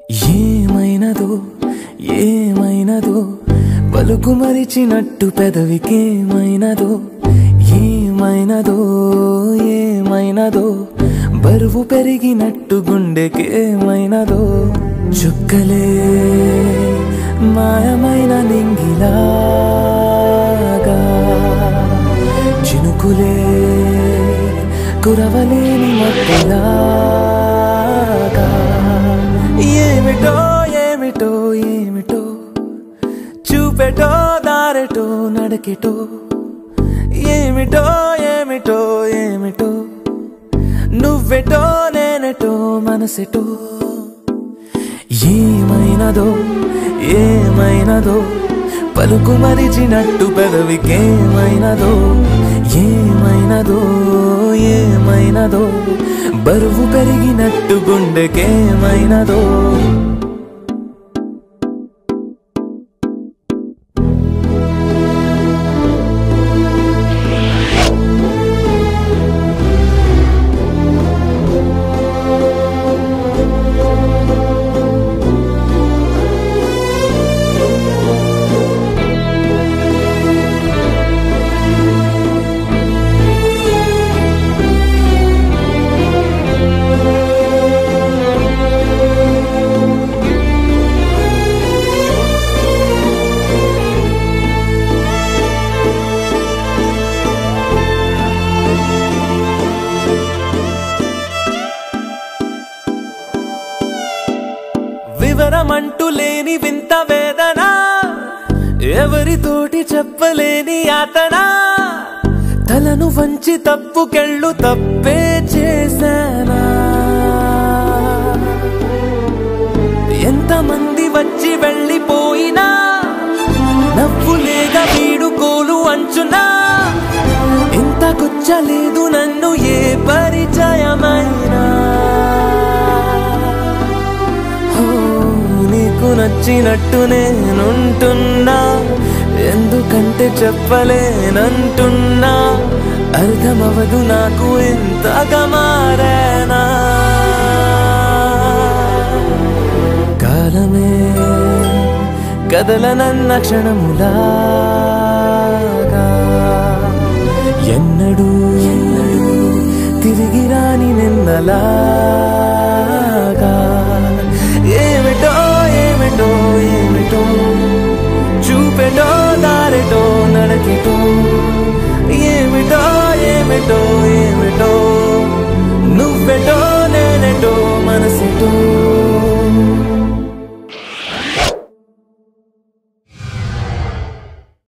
ఏమైనదో ఏమైనదో పలుకు మరిచినట్టు పెదవికేమైనదో ఏమైనదో ఏమైనదో బరువు పెరిగినట్టు గుండెకేమైనదో చుక్కలే మాయమైన నింగిలాగా చినుకులే కురవలేని మట్టిలాగా ఏమిటో ఏమిటో ఏమిటో చూపెటో దారెటో నడకెటో ఏమిటో ఏమిటో ఏమిటో నువ్వెటో నేనెటో మనసెటో ఏమైనదో ఏమైనదో పలుకు మరిచినట్టు పెదవికేమైనదో ఏమైనదో ఏమైనదో బరువు పెరిగినట్టు గుండెకేమైనదో వివరమంటూ లేని వింత వేదన ఎవరితోటి చెప్పలేని యాతన తలను వంచి తప్పుకెళ్ళు తప్పే చేశానా ఎంతమంది వచ్చి వెళ్ళిపోయినా నవ్వులేగా వీడుకోలు అంచునా ఇంత గుచ్చలేదు నన్ను ఏ పరిచయమైనా ఓ, నీకు నచ్చినట్టు నేనుంటున్నా ఎందుకంటే చెప్పలేనంటున్నా అర్థమవదు నాకు ఇంతగా మారేనా కాలమే కదలనన్న క్షణములాగా ఎన్నడూ ఎన్నడూ తిరిగి రాని నిన్నలాగా